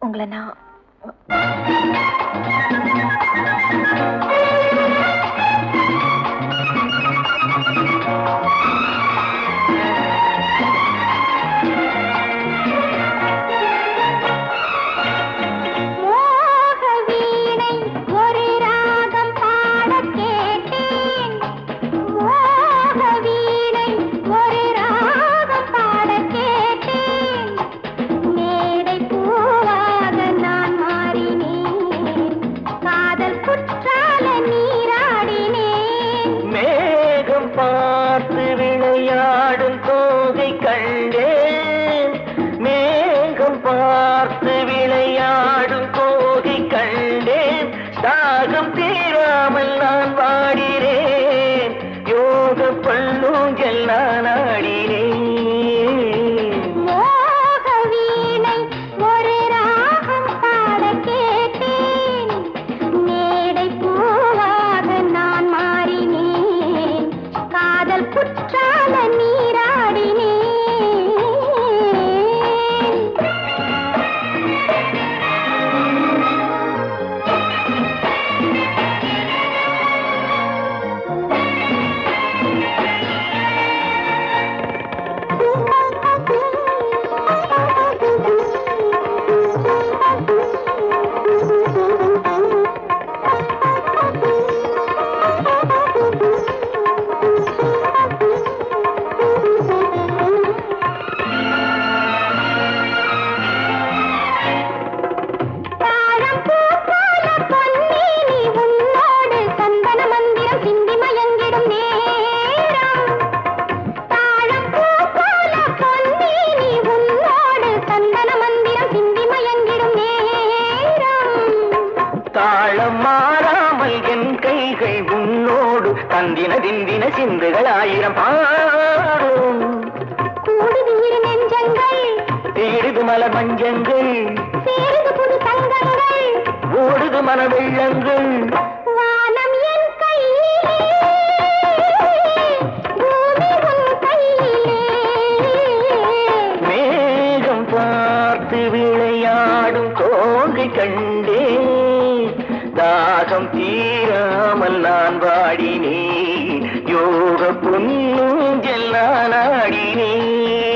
உங்களை நான் மோக வீணை ஒரு ராகம் பாடக் கேட்டேன் மோக வீணை ஒரு ராகம் பாடக் கேட்டேன் மேடை பூவாக நான் மாறினேன் காதல் குற்றால நீராடினேன் மேகம் பார்த்து விளையாடும் தோகை கண்டேன் மேகம் பார்த்து விளையாடும் தோகை கண்டேன் தாகம் தீராமல் நான் வாடினேன் யோக பல்லூஞ்சல் நான் ஆடினேன் மோக வீணை ஒரு ராகம் பாடக் கேட்டேன் மேடை பூவாக நான் மாறினேன் காதல் குற்றால நீராடினேன் தாழம் பூ போல பொன்னேனி உன்னோடு சந்தன மந்திரம் சிந்தி மயங்கிடும் நேரம் தாழம் பூ போல பொன்னேனி உன்னோடு சந்தன மந்திரம் சிந்தி மயங்கிடும் நேரம் தாளம் மாறாமல் என் கைகள் உன்னோடு தந்தின திந்தின சிந்துகள் ஆயிரம் பாடும் கூடுது இரு நெஞ்சங்கள் தேடுது மலர் மஞ்சங்கள் சேருது புது தங்கங்கள் ஓடுது மன வெள்ளங்கள் வானம் என் கையிலே பூமி உன் கையிலே மேகம் பார்த்து விளையாடும் தோங்கை கண்டே தாகம் தீராமல் நான் வாடினேன் யோக பொன்னூஞ்சல் நான் ஆடினேன்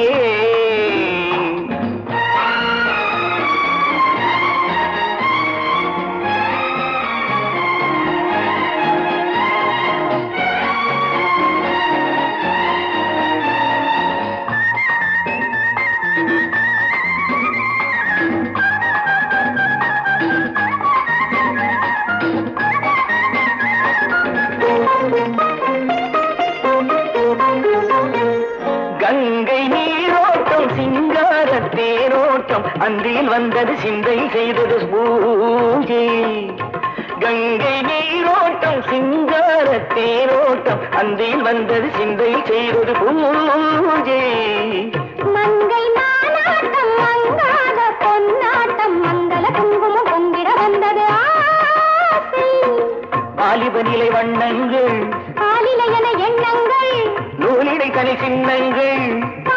கங்கை நீரோட்டம் சிங்கார தேரோட்டம் அந்தியில் வந்தது சிந்தை செய்தது பூஜை கங்கை நீரோட்டம் சிங்கார தேரோட்டம் அந்தியில் வந்தது சிந்தை செய்தது பூஜை மங்கை மானாட்டம் மங்காத பொன்னாட்டம் மங்கள குங்குமம் பொங்கிட வந்தது ஆசை வாலிப நிலை வண்ணங்கள் ஆலிலையன எண்ணங்கள் நூலிடை தனி சின்னங்கள்